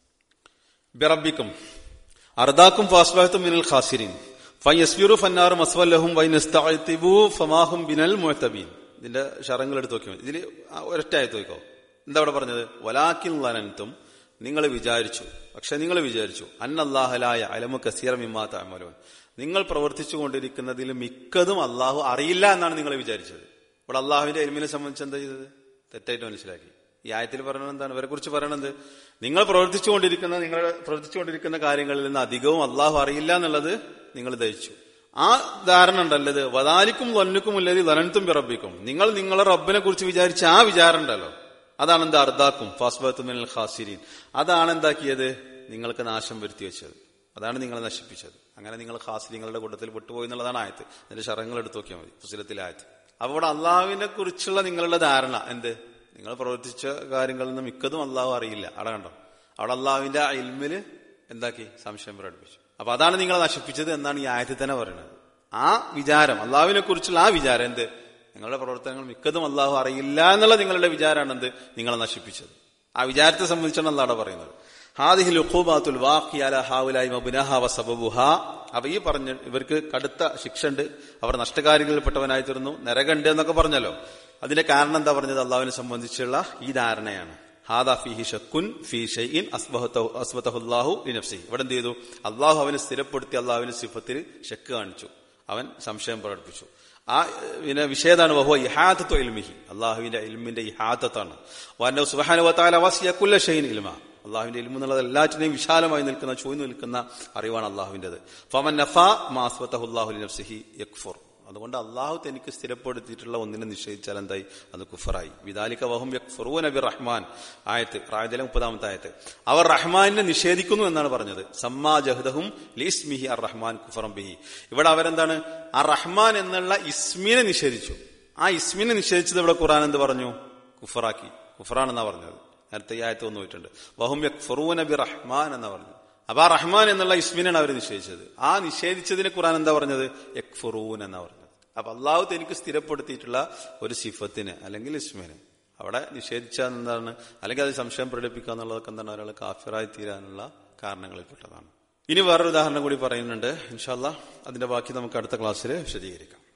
ബിറബിക്കും അർദാക്കും ഫാസ്ബഹത്തും മിനൽ ഖാസിരിൻ ഫയസ്ബിറു ഫന്നാർ മസ്വല്ലഹും വൈനസ്തഅതിബു ഫമാഹും ബിനൽ മുഅത്തബീൻ ഇതിന്റെ ഷറങ്ങൾ എടുത്ത് നോക്കിയാൽ ഇതിൽ ഒരൊറ്റ ആയത്ത് നോക്കോ എന്താ അവിടെ പറഞ്ഞത് വലാക്കിൻ ലനൻതും നിങ്ങൾ വിചാരിച്ചു പക്ഷെ നിങ്ങൾ വിചാരിച്ചു അന്നല്ലാഹലായ അലമു കസീറം ഇമ്മാ താമലൂൻ നിങ്ങൾ പ്രവർത്തിച്ചു കൊണ്ടിരിക്കുന്നതിൽ മിക്കതും അള്ളാഹു അറിയില്ല എന്നാണ് നിങ്ങൾ വിചാരിച്ചത് ഇവിടെ അള്ളാഹുവിന്റെ എൽമിനെ സംബന്ധിച്ച് എന്താ ചെയ്തത് തെറ്റായിട്ട് മനസ്സിലാക്കി ഈ ആയത്തിൽ പറയുന്നത് എന്താണ് ഇവരെ കുറിച്ച് പറയണത് നിങ്ങൾ പ്രവർത്തിച്ചുകൊണ്ടിരിക്കുന്ന നിങ്ങൾ പ്രവർത്തിച്ചുകൊണ്ടിരിക്കുന്ന കാര്യങ്ങളിൽ നിന്ന് അധികവും അള്ളാഹു അറിയില്ല എന്നുള്ളത് നിങ്ങൾ ധരിച്ചു ആ ധാരണ ഉണ്ടല്ലത് വതാലിക്കും വന്നുക്കും ഉള്ളത് ലനന്തും പിറപ്പിക്കും നിങ്ങൾ നിങ്ങളെ റബ്ബിനെ കുറിച്ച് വിചാരിച്ച ആ വിചാരം ഉണ്ടല്ലോ അതാണ് എന്താ അർദാക്കും ഫാസ്ബത്തുമിനൽ ഖാസിരീൻ അതാണ് എന്താക്കിയത് നിങ്ങൾക്ക് നാശം വരുത്തി വെച്ചത് അതാണ് നിങ്ങളെ നശിപ്പിച്ചത് അങ്ങനെ നിങ്ങൾ ഖാസിരിങ്ങളുടെ കൂട്ടത്തിൽ വിട്ടുപോയി എന്നുള്ളതാണ് ആയത്ത് അതിന്റെ ശരങ്ങൾ എടുത്തു നോക്കിയാൽ മതി പുസ്തകത്തിലെ ആയത്ത് അപ്പൊ ഇവിടെ അള്ളാഹുവിനെ കുറിച്ചുള്ള നിങ്ങളുടെ ധാരണ എന്ത് നിങ്ങൾ പ്രവർത്തിച്ച കാര്യങ്ങളിൽ നിന്ന് മിക്കതും അള്ളാഹു അറിയില്ല അവിടെ കണ്ടോ അവിടെ അള്ളാഹുവിന്റെ ആ ഇൽമില് എന്താക്കി സംശയം പ്രകടിപ്പിച്ചു അപ്പൊ അതാണ് നിങ്ങളെ നശിപ്പിച്ചത് എന്നാണ് ഈ ആയത്തിൽ തന്നെ പറയുന്നത് ആ വിചാരം അള്ളാഹുവിനെ കുറിച്ചുള്ള ആ വിചാരം എന്ത് നിങ്ങളുടെ പ്രവർത്തനങ്ങൾ മിക്കതും അള്ളാഹു അറിയില്ല എന്നുള്ള നിങ്ങളുടെ വിചാരമാണ് എന്ത് നിങ്ങളെ നശിപ്പിച്ചത് ആ വിചാരത്തെ സംബന്ധിച്ചാണ് അള്ളാഹ് പറയുന്നത് ഹാദിഹിൽ ഉഖൂബാത്തുൽ വാഖിയാല ഹാവുലായി മബുനഹ വസബബുഹ അപ്പൊ ഈ പറഞ്ഞ ഇവർക്ക് കടുത്ത ശിക്ഷ ഉണ്ട് അവർ നഷ്ടകാരികളിൽപ്പെട്ടവനായി തീർന്നു നരകണ്ട് എന്നൊക്കെ പറഞ്ഞല്ലോ അതിന്റെ കാരണം എന്താ പറഞ്ഞത് അള്ളാഹുവിനെ സംബന്ധിച്ചുള്ള ഈ ധാരണയാണ് ഹാദാ ഫിഹി ഷക്കുൻ ഫി ഷൈഇൻ അസ്ബത്തഹുല്ലാഹു ലിനഫ്സി ഇവിടെ എന്ത് ചെയ്തു അള്ളാഹു അവനെ സ്ഥിരപ്പെടുത്തി അള്ളാഹുവിന്റെ സിഫത്തിൽ ഷക്ക് കാണിച്ചു അവൻ സംശയം പ്രകടിപ്പിച്ചു ആ പിന്നെ വിഷയതാണ് വഹുവ ഇഹാദത്തു ഇൽമിഹി അള്ളാഹുവിന്റെ ഇൽമിന്റെ ഇഹാദത്താണ് വാന്റെ സുബാനുവത്താല വാസിയക്കുല്ല ഷൈൻ ഇൽമ അള്ളാഹുവിന്റെ ഇൽമ എന്നുള്ളത് എല്ലാറ്റിനെയും വിശാലമായി നിൽക്കുന്ന ചോയ്ന്നു നിൽക്കുന്ന അറിവാണ് അള്ളാഹുവിന്റേത് ഫമൻ നഫ മാസ്വത്തഹുല്ലാഹുലി നഫ്സിഹി യക്ഫുർ അതുകൊണ്ട് അള്ളാഹു തനിക്ക് സ്ഥിരപ്പെടുത്തിയിട്ടുള്ള ഒന്നിനെ നിഷേധിച്ചാൽ എന്തായി അത് കുഫറായി വിദാലിക വഹും യക്ഫുറൂ നബി റഹ്മാൻ ആയത്ത് റായതിലെ മുപ്പതാമത്തെ ആയത്ത് അവർ റഹ്മാനെ നിഷേധിക്കുന്നു എന്നാണ് പറഞ്ഞത് സമ്മാ ജഹദഹും ലീസ്മിഹി അർ റഹ്മാൻ കുഫറം ബിഹി ഇവിടെ അവരെന്താണ് ആ റഹ്മാൻ എന്നുള്ള ഇസ്മിനെ നിഷേധിച്ചു ആ ഇസ്മിനെ നിഷേധിച്ചത് ഇവിടെ ഖുറാൻ എന്ത് പറഞ്ഞു കുഫറാക്കി കുഫറാണെന്നാ പറഞ്ഞത് നേരത്തെ ഈ ആയത്ത് വന്നു പോയിട്ടുണ്ട് വഹും യക്ഫുറൂ നബി റഹ്മാൻ എന്നാ പറഞ്ഞു അപ്പൊ ആ റഹ്മാൻ എന്നുള്ള ഇസ്മിനാണ് അവർ നിഷേധിച്ചത് ആ നിഷേധിച്ചതിനെ ഖുറാൻ എന്താ പറഞ്ഞത് യക്ഫുറൂൻ എന്നാ പറഞ്ഞത് അപ്പൊ അള്ളാഹു തനിക്ക് സ്ഥിരപ്പെടുത്തിയിട്ടുള്ള ഒരു സിഫത്തിന് അല്ലെങ്കിൽ ഇസ്മിന് അവിടെ നിഷേധിച്ചാൽ എന്താണ് അല്ലെങ്കിൽ അത് സംശയം പ്രകടിപ്പിക്കുക എന്നുള്ളതൊക്കെ എന്താണ് ഒരാൾ കാഫിറായി തീരാനുള്ള കാരണങ്ങളിൽപ്പെട്ടതാണ് ഇനി വേറൊരു ഉദാഹരണം കൂടി പറയുന്നുണ്ട് ഇൻഷാല്ല അതിന്റെ ബാക്കി നമുക്ക് അടുത്ത ക്ലാസ്സിൽ വിശദീകരിക്കാം